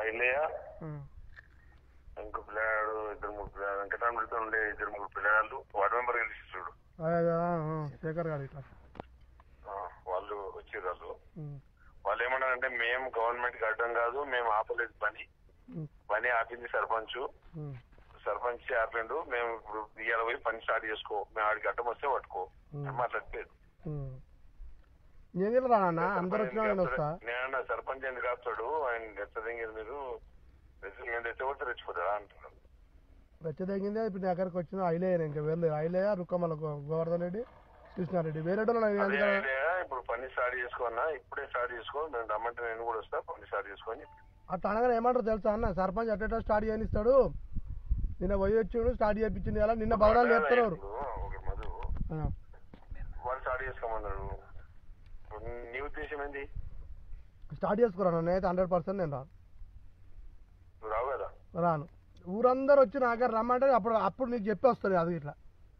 ఇల్లయ్య ఉమ్. ఇంకో పిల్లగాడు ఇద్దరు ముగ్గురు పిల్లలు వెంకటరామరెడ్డితో ఉండే ఇద్దరు ముగ్గురు పిల్లగాళ్ళు వార్డు మెంబర్ గెలిచి చూడు అదే అదే, ఆ, ఆ, శేఖర్ గారు ఇట్లా ఆ, వాళ్ళు వచ్చారు వాళ్ళు ఉమ్, వాళ్ళు ఏమన్నారంటే మేము గవర్నమెంట్ కి అడ్డం కాదు మేము ఆపలేదు పని ఉమ్, పని ఆపింది సర్పంచ్ ఉమ్, సర్పంచ్ ఆపిండు మేము ఇప్పుడు ఇవాళ పోయి పని స్టార్ట్ చేసుకో మేము ఆడికి అడ్డం వస్తే పట్టుకో అని మాట్లాడలేదు ఉమ్. నేను కూడా రానన్నా అందరు వచ్చినా నేను వస్తా నేను సర్పంచ్ ఎందుకు ఆపుతాడు ఆయన ఎత్తదింగేది మీరు రెచ్చి- మేము తెచ్చబడితే రెచ్చిపోతాడా అంటున్నాడు వెచ్చదగిందే ఇప్పుడు నా దగ్గరకు వచ్చిన ఐలేయ ఇంకా వెళ్ళలేదు ఐలేయ రుక్కమల గో- గోవర్ధన్ రెడ్డి కృష్ణారెడ్డి వేరే వాళ్ళు నాకు అదే ఎందుకు- idea, ఇప్పుడు పని స్టార్ట్ చేసుకోన్నా ఇప్పుడే స్టార్ట్ చేసుకో నేను రమ్మంటే నేను కూడా వస్తా పని స్టార్ట్ చేసుకొని అట్లా అనగానే ఏమంటారు తెలుసా అన్న సర్పంచ్ అట్ట స్టార్ట్ చేయనిస్తాడు నిన్న పోయి వచ్చిండు స్టార్ట్ చేయించింది కదా నిన్న బదనాలు చేస్తున్నారు ఇప్పుడు ఒక మధు ఆ. వాళ్ళు స్టార్ట్ చేసుకోమన్నారు ఇప్పుడు నీ ఉద్దేశం ఏంది స్టార్ట్ చేసుకురాను నేనైతే హండ్రెడ్ పర్సెంట్ నేను రాను నువ్వు రావు కదా రాను ఊరందరూ వచ్చి నా దగ్గర రమ్మంటే అప్పుడు అప్పుడు నీకు చెప్పి వస్తుంది అది ఇట్లా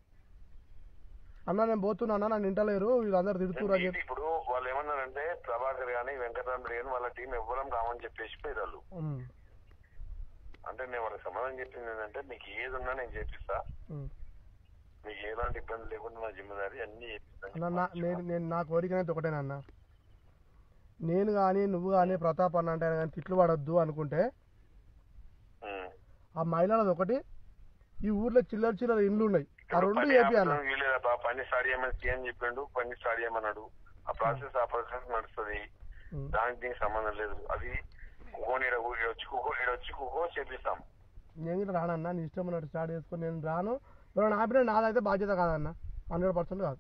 అన్న నేను పోతున్నా అన్న నన్ను ఇంటలేరు వీళ్ళందరూ తిడుతురు అని చెప్పి ఇప్పుడు వాళ్ళు ఏమన్నారంటే ప్రభాకర్ గాని వెంకటరామరెడ్డి గాని వాళ్ళ టీం ఎవ్వరం కామని చెప్పేసి పోయి వాళ్ళు ఉమ్, అంటే నేను వాళ్ళకి సమాధానం చెప్పింది ఏంటంటే మీకు ఏది ఉన్నా నేను చేపిస్తా ఉమ్. మీకు ఎలాంటి ఇబ్బంది లేకుండా నా జిమ్మదారి అన్ని అన్న నా నేను నేను నా కోరిక అనేది ఒకటేనన్న నేను కానీ నువ్వు కానీ ప్రతాప్ అన్న అంటే కానీ తిట్లు పడొద్దు అనుకుంటే ఉమ్. ఆ మహిళలది ఒకటి ఈ ఊర్లో చిల్లర చిల్లర ఇండ్లు ఉన్నాయి ఆ రెండు పని చెప్పి అన్న ఆపడం వీలేదబ్బా పని స్టార్ట్ చేయమని సీఎం చెప్పిండు పని స్టార్ట్ చేయమన్నాడు ఆ ప్రాసెస్ ఆ ప్రాసెస్ నడుస్తుంది ఉమ్. దానికి దీనికి సంబంధం లేదు అది కుకోని ఈడ ఊ- ఈడ వచ్చి కుకో ఈడ వచ్చి కుకో చేపిస్తాం నేను కూడా రానన్నా నీ ఇష్టం ఉన్నట్టు స్టార్ట్ చేసుకొని నేను రాను ఎవరైనా ఆపినా నాదైతే బాధ్యత కాదన్న హండ్రెడ్ పర్సెంట్ కాదు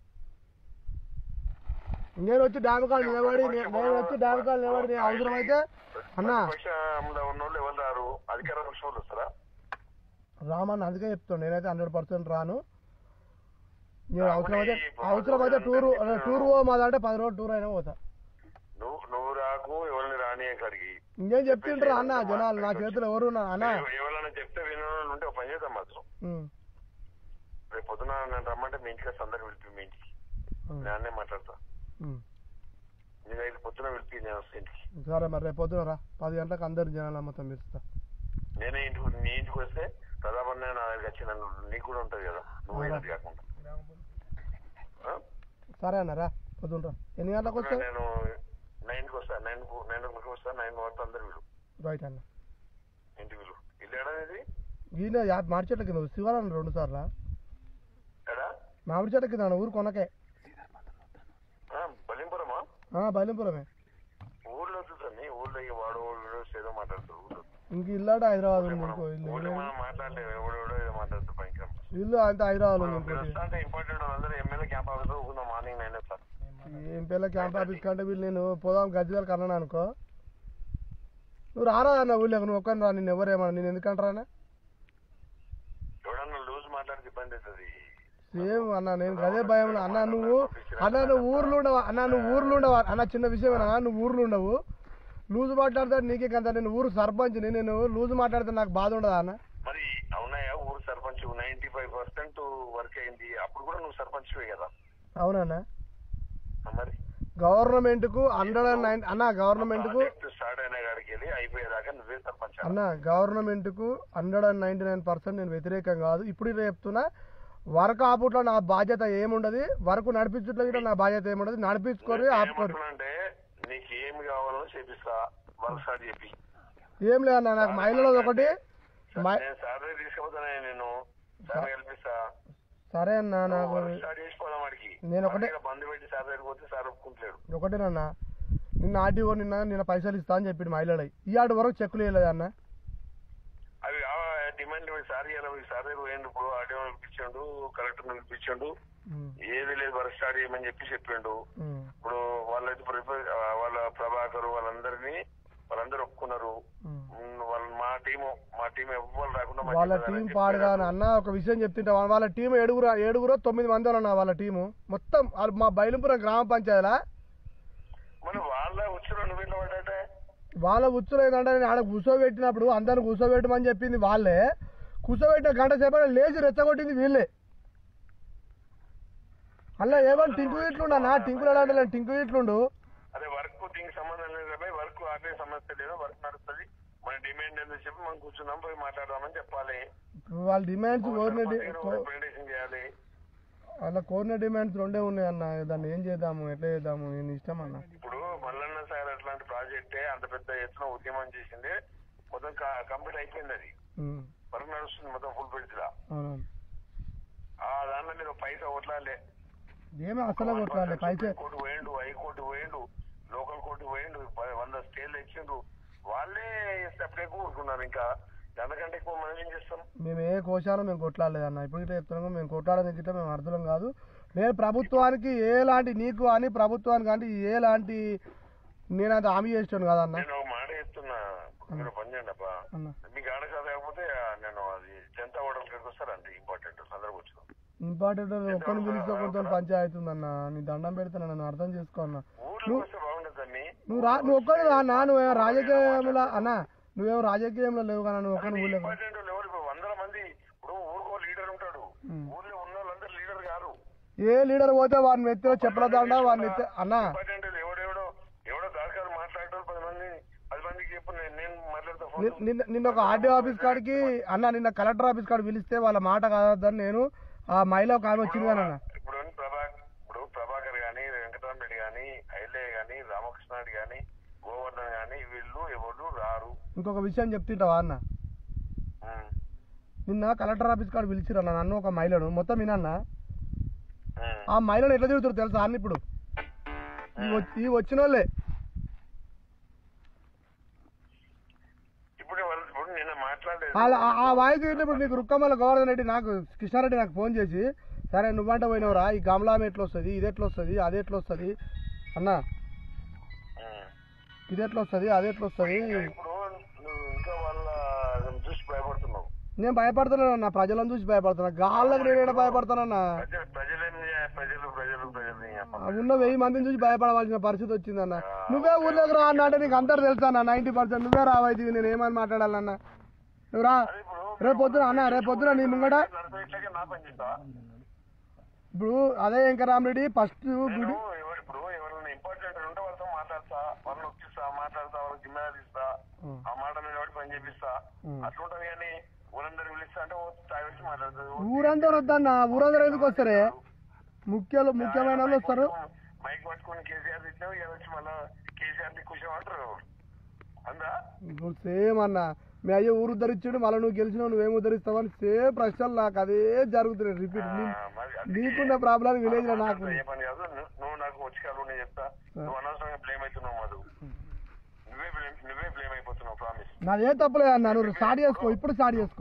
నేను వచ్చి డ్యామ్ కాల్ నిలబడి నే- నేను వచ్చి డ్యామ్ కాల్ నిలబడి నేను అవసరమైతే అన్న ప్రతిపక్షంలో ఉన్న వాళ్ళు ఎవరు రారు అధికార పక్షం వాళ్ళు వస్తారా రామన్న అందుకే చెప్తాను నేనైతే హండ్రెడ్ పర్సెంట్ రాను నేను అవసరమైతే అవసరమైతే టూర్ టూర్ పోమాదంటే పది రోజులు టూర్ అయినా పోతా నువ్వు నువ్వు రాకు ఎవరిని రాని కడిగి ఇంకేం చెప్తుంటారు అన్న జనాలు నా చేతిలో ఎవరు ఉన్నారు అన్న ఎవరైనా చెప్తే వినోళ్ళు ఉంటే ఒక పని చేద్దాం మాత్రం ఉమ్, రేపు పొద్దున నేను రమ్మంటే మీ ఇంటికి అందరికి పిలిపి మీ ఇంటికి ఉమ్, నేను అన్నే మాట్లాడతా ఉమ్. నేను అయితే పొద్దున పిలిపి నేను వస్తే ఇంటికి సరే మరి రేపు పొద్దున రా పది గంటలకు అందరు జనాలు మొత్తం పిలుస్తా నేనే ఇంటికి నీ ఇంటికి వస్తే ప్రతాపన్న నా దగ్గరికి వచ్చి నన్ను నీకు కూడా ఉంటది కదా నువ్వు అయినది కాకుండా ఆ? సరే అన్న రా పొద్దున రా ఎన్ని గంటలకు వస్తావు నేను నైన్ కి వస్తా నైన్ కు నైన్ కి వస్తా నైన్ వరకు అందరు వీళ్ళు రైట్ అన్న ఇంటికి వీళ్ళు ఇల్లు ఎడా ఇది ఈయన యా- మామిడి చెట్ల కింద శివాలన్న రెండు సార్లు ఎడా మామిడి చెట్ల కింద అన్న, ఊరు కొనకే ఆ, బలింపురమా ఆ, బైలింపురమే ఊర్లో చూసండి ఊర్లో ఇక వాడు వీడు ఏదో మాట్లాడతారు ఊర్లో ఇంక ఇల్లాడ హైదరాబాద్ ఉంది మనం ఇంకో ఇల్లు ఊర్లో మనం మాట్లాడలేము ఎవడు ఎవడో ఏదో మాట్లాడుతారు పైకి ఇల్లు అంత హైదరాబాద్ ఉంది ఇంకోటి వస్తా అంటే ఇంపార్టెంట్ వాళ్ళందరూ ఎమ్మెల్యే క్యాంప్ ఆఫీస్ లో ఊరుకుందాం మార్నింగ్ నైన్ సార్ ఏం పిల్ల క్యాంప్ ఆఫీస్ కంటే వీళ్ళు నేను పోదాం గజ్జలకు అన్నాను అనుకో నువ్వు రారా అన్న ఊళ్ళో నువ్వు ఒక్కని రా నేను ఎవరేమన్నా నేను ఎందుకంటారా ఎవడన్నా లూజ్ మాట్లాడితే ఇబ్బంది అవుతుంది సేమ్ అన్న నేను అదే భయం అన్న నువ్వు అన్న నువ్వు ఊర్లో ఉండవు అన్న నువ్వు ఊర్లో ఉండవు అన్న చిన్న విషయమేనా నువ్వు ఊర్లో ఉండవు లూజ్ మాట్లాడతా నీకే కంత నేను ఊరు సర్పంచ్ నేను లూజ్ మాట్లాడితే నాకు బాధ ఉండదా అన్న మరి అవునాయా ఊరు sarpanch ninety five percent work అయింది అప్పుడు కూడా నువ్వు సర్పంచ్ కదా అవునన్నా ఆ మరి గవర్నమెంట్ కు హండ్రెడ్ అండ్ నైన్ అన్న గవర్నమెంట్ కు ప్రాజెక్ట్ స్టార్ట్ అయిన కాడికి వెళ్ళి అయిపోయేదాకా నువ్వే సర్పంచ్ అన్న గవర్నమెంట్ కు hundred and ninety nine percent నేను వ్యతిరేకం కాదు ఇప్పుడు ఇదే చెప్తున్నా వర్క్ ఆపుట్లో నా బాధ్యత ఏముండదు వర్క్ నడిపించుట్లో కూడా నా బాధ్యత ఏముండదు నడిపించుకొని ఆపుకోరు అంటే నీకు ఏమి కావాలో చేపిస్తా వర్క్ స్టార్ట్ చెప్పి ఏం లేదన్న నాకు మహిళలది ఒకటి మై- నేను సాలరీ తీసుకుపోతానే నేను సాలరీ కల్పిస్తా సరే అన్న నాకు వర్క్ స్టార్ట్ చేసిపోదాం వాడికి నేను ఒకటే- వాడికి బంద్ పెట్టి సాలరీ పోతే సార్ ఒప్పుకుంటలేడు ఒకటేనన్న నిన్న ఆర్డీఓ నిన్న నిన్న పైసలు ఇస్తా అని చెప్పిండు మహిళలు ఈ ఆడి వరకు చెక్కులు వేయలేదు అన్న అవి డిమాండ్ సార్ ఇలా సార్ పోయిండు ఇప్పుడు ఆడియో పిలిపించాడు కలెక్టర్ పిలిపించాడు ఉమ్, ఏది లేదు వర్క్ స్టార్ట్ చేయమని చెప్పి చెప్పిండు ఉమ్, ఇప్పుడు వాళ్ళైతే ప్రిపేర్ వాళ్ళ ప్రభాకర్ వాళ్ళందరినీ వాళ్ళందరూ ఒప్పుకున్నారు ఉమ్. ఉమ్, వాళ్ళ మా టీము మా టీం ఎవ్వరు రాకుండా మా వాళ్ళ టీం టీం రాదని పాడుగా చెప్పారు. అన్న ఒక విషయం చెప్తుంటా వాళ్ళ- వాళ్ళ టీం ఏడుగురు ఏడుగురు తొమ్మిది మంది అన్న వాళ్ళ టీము మొత్తం వాళ్ళు మా బయలుపురం గ్రామ పంచాయతీలా మరి వాళ్ళ వచ్చిన నువ్వు ఇట్లా పడ్డాటే వాళ్ళ ఉచ్చులు ఏంటంటే నేను ఆడ కూర్చోబెట్టినప్పుడు అందరిని కూర్చోబెట్టమని చెప్పింది వాళ్ళే కూర్చోబెట్టిన గంట సేపు లేచి రెచ్చగొట్టింది వీళ్ళే అలా ఏమన్నా టింకు ఇట్లుండా నా టింకులు ఎలా టింకు ఇట్లుండు అదే వర్క్ దీనికి సంబంధం లేదు కాబట్టి వర్క్ ఆపే సమస్య లేదు వర్క్ నడుస్తుంది మన డిమాండ్ ఏందో చెప్పి మనం కూర్చున్నాం పోయి మాట్లాడదామని చెప్పాలి ఇప్పుడు వాళ్ళ డిమాండ్స్ కోరిన రిప్రజెంటేషన్ చేయాలి వాళ్ళ కోరిన డిమాండ్స్ రెండే ఉన్నాయి అన్న దాన్ని ఏం చేద్దాము ఎట్లా చేద్దాము నేను ఇష్టం అన్న ఇప్పుడు మల్లన్న సార్ అట్లాంటి ప్రాజెక్టే అంత పెద్ద ఎత్తున ఉద్యమం చేసింది మొత్తం కంప్లీట్ అయిపోయింది అది ఉమ్, వర్క్ నడుస్తుంది మొత్తం ఫుల్ ఫిల్స్ లా అవునవును ఆ దాంట్లో మీరు పైసా కొట్లాలే ఏమీ అసలు కొట్టాలి పైసే కోర్టు పోయిండు హైకోర్టు పోయిండు లోకల్ కోర్టు పోయిండు ప- వంద స్టేలు ఇచ్చిండ్రు వాళ్ళే సెపరేట్ ఊరుకున్నారు ఇంకా దానికంటే ఎక్కువ మనం ఏం చేస్తాం మేము ఏ కోశాలు మేము కొట్లాడలేదు అన్న ఇప్పుడు ఇట్లా చెప్తున్నాము మేము కొట్లాడని గిట్ట మేము అర్థం కాదు నేను ప్రభుత్వానికి ఎలాంటి నీకు అని ప్రభుత్వానికి అంటే ఎలాంటి నేను అది హామీ చేస్తాను కదన్న నేను ఒక మాట చెప్తున్నా మీరు పని చేయండి అబ్బా అన్న మీకు ఆడ చదవకపోతే ఆ, నేను అది జనతా ఓటర్లకి వస్తారండి ఇంపార్టెంట్ అందరూ వచ్చిన ఇంపార్టెంట్ ఒక్కరిని పిలిస్తే కొంత పంచాయతీ ఉందన్న నీ దండం పెడుతున్నా నన్ను అర్థం చేసుకో అన్న ఊర్లో వస్తే బాగుండదండి నువ్వు రా నువ్వు ఒక్కరు రా అన్న నువ్వేమో రాజకీయంలో అన్న నువ్వేమో రాజకీయంలో లేవు కానీ నువ్వు ఒక్కరిని ఊళ్ళో ఇంపార్టెంట్ ఎవరు ఇప్పుడు వందల మంది ఇప్పుడు ఊరికో లీడర్ ఉంటాడు ఊర్లో ఉన్న వాళ్ళందరూ లీడర్ కాదు ఏ లీడర్ పోతే వాడిని ఎత్తిన చెప్పల దండ వాడిని ఎత్తే అన్న ఇంపార్టెంట్ ఎవడెవడో ఎవడో దాకారు మాట్లాడటం పది మంది పది మందికి చెప్పు నేను నేను మాట్లాడతా ఫోన్ ని- నిన్న నిన్న ఒక ఆర్డీఓ ఆఫీస్ కాడికి అన్న నిన్న కలెక్టర్ ఆఫీస్ కాడికి పిలిస్తే వాళ్ళ మాట కాదని నేను ఆ మహిళ ఒక ఆమె వచ్చింది కానీ అన్న ఇప్పుడు ప్రభా ఇప్పుడు ప్రభాకర్ గాని వెంకటరామరెడ్డి గాని ఐలయ్య గాని రామకృష్ణారెడ్డి గాని గోవర్ధన్ గాని వీళ్ళు ఎవరు రారు ఇంకొక విషయం చెప్తుంటావా అన్న ఉమ్, నిన్న కలెక్టర్ ఆఫీస్ కాడ పిలిచిరన్న నన్ను ఒక మహిళను మొత్తం వినన్న ఉమ్. ఆ మహిళను ఎట్లా తిరుగుతారు తెలుసా అన్న ఇప్పుడు ఈ వచ్చి- ఈ వచ్చిన వాళ్ళే ఇప్పుడు వాళ్ళు ఇప్పుడు నిన్న మాట్లాడలేదు వాళ్ళ- ఆ- ఆ వాయిస్ విన్నప్పుడు నీకు రుక్కమల్ల గోవర్ధన్ రెడ్డి నాకు కృష్ణారెడ్డి నాకు ఫోన్ చేసి సరే నువ్వంట పోయినవరా ఈ గమలాం ఎట్లా వస్తుంది ఇది ఎట్లా వస్తుంది అది ఎట్లా వస్తుంది అన్న ఉమ్. ఇది ఎట్లా వస్తుంది అది ఎట్లా వస్తుంది ఇప్పుడు నువ్వు ఇంకా వాళ్ళ చూసి భయపడుతున్నావు నేను భయపడుతున్నాను అన్న ప్రజలను చూసి భయపడుతున్నా గాళ్ళకి నేను ఏడ భయపడతానన్నా ప్రజలు ప్రజలేం చేయాలి? ప్రజలు ప్రజలు ప్రజలు ఏం చెప్పాలి? ఉన్న వెయ్యి మందిని చూసి భయపడవలసిన పరిస్థితి వచ్చిందన్న నువ్వే ఊర్లోకి రా అన్న అంటే నీకు అందరు తెలుసా అన్న నైన్టీ పర్సెంట్ నువ్వే రావైతే నేను ఏమని మాట్లాడాలన్న నువ్వు రా అదే ఇప్పుడు రేపు పొద్దున అన్న రేపు పొద్దున నీ ముంగట నడిపే ఇట్లాగే నా పని చేస్తా ఇప్పుడు అదే వెంకరామరెడ్డి ఫస్ట్ గుడి నేను ఎవరు- ఇప్పుడు ఎవరైనా ఇంపార్టెంట్ ఉంటే వాళ్ళతో మాట్లాడతా వాళ్ళని నొక్కిస్తా మాట్లాడతా వాళ్ళకి జిమ్మేదారి ఇస్తా ఉం. ఆ మాట మీద వాడి పని చేపిస్తా ఉం. అట్లుంటది కానీ ఊరందరూ పిలిస్తా అంటే ఓ తాగి వచ్చి మాట్లాడుతుంది ఊరందరూ వద్దన్న ఊరందరూ ఎందుకు వస్తారే ముఖ్యలు ముఖ్యమైన వాళ్ళు వస్తారు మైక్ పట్టుకొని కేసీఆర్ తిట్టినావు ఇక వచ్చి మళ్ళా కేసీఆర్ ని కూర్చోమంటారు అందా ఇప్పుడు సేమ్ అన్న మీ అయ్య ఊరు ఉద్ధరించాడు మళ్ళీ నువ్వు గెలిచినావు నువ్వేం ఉద్ధరిస్తావు అని సేమ్ ప్రశ్నలు నాకు అదే జరుగుతున్నాయి రిపీట్ ఆ, మరి అందుకే నీకున్న ప్రాబ్లం విలేజ్ లో నాకు ఏ పని కాదు నువ్వు- నువ్వు నాకు వచ్చి కాదు నేను చెప్తా నువ్వు అనవసరంగా బ్లేమ్ అవుతున్నావు మధు నువ్వే blame- నువ్వే బ్లేమ్ అయిపోతున్నావు ప్రామిస్ నాదేం తప్పలేదు అన్న నువ్వు స్టార్ట్ చేసుకో ఇప్పుడు స్టార్ట్ చేసుకో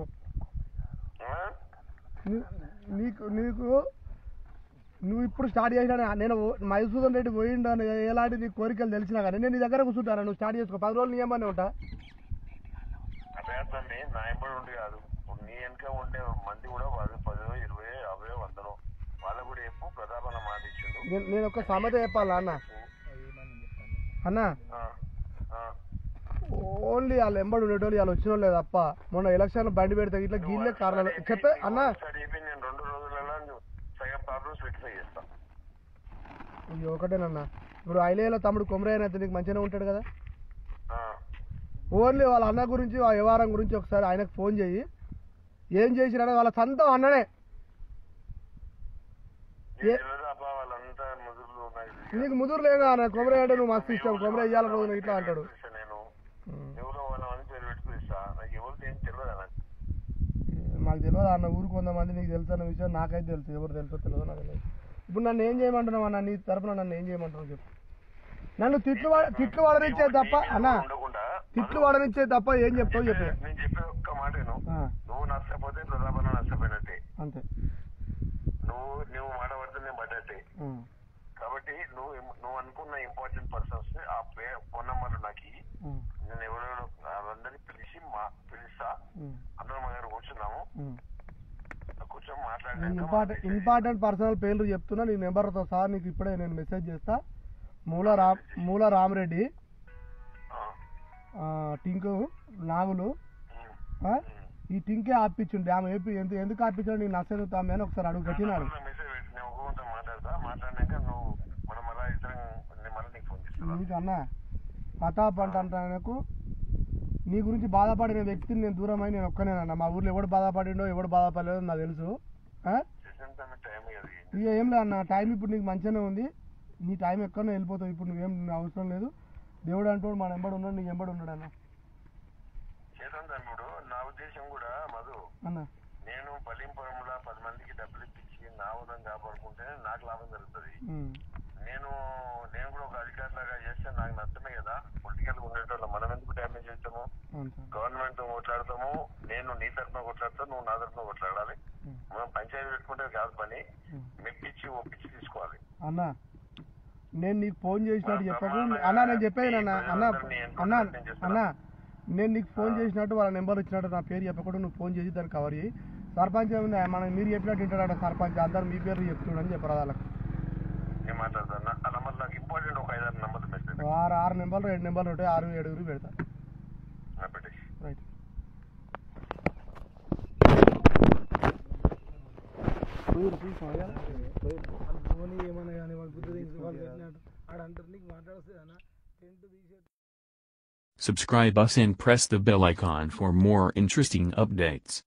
నీ- నీకు నీకు నువ్వు ఇప్పుడు స్టార్ట్ చేసినా నేను మైసూదన్ రెడ్డి పోయిండు అని ఎలాంటి నీ కోరికలు తెలిసినా కానీ నేను నీ దగ్గర కూర్చుంటాను నువ్వు స్టార్ట్ చేసుకో పది రోజులు నీ ఏమని ఉంటా అదే అర్థండి నా ఎంబడి ఉండి కాదు ఇప్పుడు నీ వెనక ఉండే మంది కూడా పది పదో ఇరవై యాభై వందలో వాళ్ళకు కూడా చెప్పు ప్రతాపన్న మాట ఇచ్చిండు నేను నేను ఒక సమత చెప్పాలా అన్న అన్న ఆ, ఆ. ఓన్లీ వాళ్ళు ఎంబడి ఉండేటోళ్ళు వాళ్ళు వచ్చిన వాళ్ళే తప్ప మొన్న ఎలక్షన్ బండి పెడితే ఇట్లా గీళ్ళే కారణాలు చెప్పే అన్న ఒకసారి చెప్పి నేను రెండు రోజులలో నువ్వు సగం ప్రాబ్లమ్స్ రెక్టిఫై చేస్తా ఇది ఒకటేనన్న ఇప్పుడు ఐలేలో తమ్ముడు కొమరయ్య అయితే నీకు మంచిగానే ఉంటాడు కదా ఆ. ఓన్లీ వాళ్ళ అన్న గురించి ఆ వ్యవహారం గురించి ఒకసారి ఆయనకు ఫోన్ చేయి ఏం చేసినా వాళ్ళ సొంతం అన్ననే నీకు తెలియదా అబ్బా వాళ్ళంతా ముదురులు నాకు తెలియదు. నీకు ముదురు లేదా అన్న కొమరయ్య అంటే నువ్వు మస్తు ఇష్టం కొమరయ్య ఇయ్యాల రోజు ఇట్లా అంటాడు పిలుస్తా నేను ఎవరో వాళ్ళ అని పేరు పెట్టి పిలుస్తా నాకు ఎవరు ఏం తెలియదు నాకు మాకు తెలియదు అన్న ఊరికి కొంతమంది నీకు తెలుసు అన్న విషయం నాకైతే తెలుసు ఎవరు తెలుసో తెలియదు నాకు తెలియదు ఇప్పుడు నన్ను ఏం చేయమంటున్నావు అన్న నీ తరపున నన్ను ఏం చేయమంటున్నావు చెప్పు నన్ను తిట్లు వాడ తిట్లు వాడనిచ్చే తప్ప అన్న ఉండకుండా తిట్లు వాడనిచ్చే తప్ప ఏం చెప్తావు చెప్పే నేను చెప్పే ఒక్క మాట విను. ఆ, నువ్వు నష్టపోతే ప్రతాపన నష్టపోయినట్టే అంతే నువ్వు నువ్వు మాట పడితే నేను పడ్డట్టే ఉం, కాబట్టి నువ్వు నువ్వు అనుకున్న ఇంపార్టెంట్ పర్సన్స్ ని ఆ పే ఫోన్ నెంబర్ నాకు ఇయ్యి. ఉం, నేను ఎవరెవరో వాళ్ళందరినీ పిలిచి మా పిలుస్తా ఉం, అందరం మా దగ్గర కూర్చున్నాము ఉం. కూర్చొని నేను మాట్లాడినాక ఇంపార్టెంట్ ఇంపార్టెంట్ పర్సనల్ పేర్లు చెప్తున్నా నీ నెంబర్తో సహా నీకు ఇప్పుడే నేను మెసేజ్ చేస్తా మూల రామ్ మూల రామరెడ్డి ఆ, ఆ, టింకు నాగులు ఉమ్, ఆ, ఈ టింకే ఆపించుండు ఆమె ఏపీ ఎందుకు ఎందుకు ఆపించాడు నీకు నచ్చదు తామే అని ఒకసారి అడుగు పెట్టినాడు అందులో మెసేజ్ పెట్టి నేను ఒక్కొక్కరితో మాట్లాడతా మాట్లాడినాక నువ్వు మనం మళ్ళీ ఇద్దరం నేను మళ్ళీ నీకు ఫోన్ చేస్తా నీకు అన్న ప్రతాప్ అంటే ఆయనకు నీ గురించి బాధపడిన వ్యక్తిని నేను దూరమై నేను ఒక్కనేనన్న మా ఊర్లో ఎవడు బాధపడిండో ఎవడు బాధపడలేదో నాకు తెలుసు ఆ? చేసిన టైం కదా ఇక ఏం లేదు అన్న టైం ఇప్పుడు నీకు మంచిగానే ఉంది నీ టైం ఎక్కడో వెళ్ళిపోతావు ఇప్పుడు నువ్వేం అవసరం లేదు దేవుడు అంటాడు మన ఎంబడి ఉన్నాడు నీకు ఎంబడి ఉన్నాడు అన్న చేసాను తమ్ముడు నా ఉద్దేశం కూడా మధు అన్న నేను బలింపురంలో పది మందికి డబ్బులు ఇప్పించి నా ఉదయం కాపాడుకుంటే నాకు లాభం జరుగుతుంది ఉమ్. నేను నేను కూడా ఒక అధికారిలాగా చేస్తే నాకు నష్టమే కదా పొలిటికల్ ఉండేటోళ్ళు మనం ఎందుకు డ్యామేజ్ చేస్తాము అవును సార్ గవర్నమెంట్ కొట్లాడతాము నేను నీ తరఫున కొట్లాడతాను నువ్వు నా తరఫున కొట్లాడాలి ఉమ్. మనం పంచాయతీ పెట్టుకుంటే కాదు పని ఉమ్. మెప్పించి ఒప్పించి తీసుకోవాలి అన్న నేను నీకు ఫోన్ చేసినట్టు చెప్పకు అన్న నేను చెప్పేది అన్న అన్న అన్న అన్న నేను నీకు ఫోన్ చేసినట్టు వాళ్ళ నెంబర్ ఇచ్చినట్టు నా పేరు చెప్పకుండా నువ్వు ఫోన్ చేసి దాన్ని కవర్ చేయి సర్పంచ్ ఏముంది మనం మీరు చెప్పినట్టు వింటాడు సర్పంచ్ అందరు మీ పేరు చెప్తున్నాడని చెప్పరు వాళ్ళకి నేను మాట్లాడతాను ఆ నంబర్ నాకు ఇంపార్టెంట్ ఒక ఐదారు నంబర్లు మెసేజ్ ఆరు ఆరు నెంబర్లు రెండు నెంబర్లు ఉంటాయి ఆరు ఏడుగురు పెడతా నా పెట్టేసి రైట్ ధోని ఏమన్నా కానీ వాళ్ళు బుద్ధి తెలిసి వాళ్ళు పెట్టినట్టు ఆడ అంటారు నీకు మాట్లాడొస్తుంది అన్న టెంట్ తీసే Subscribe us and press the bell icon for more interesting updates.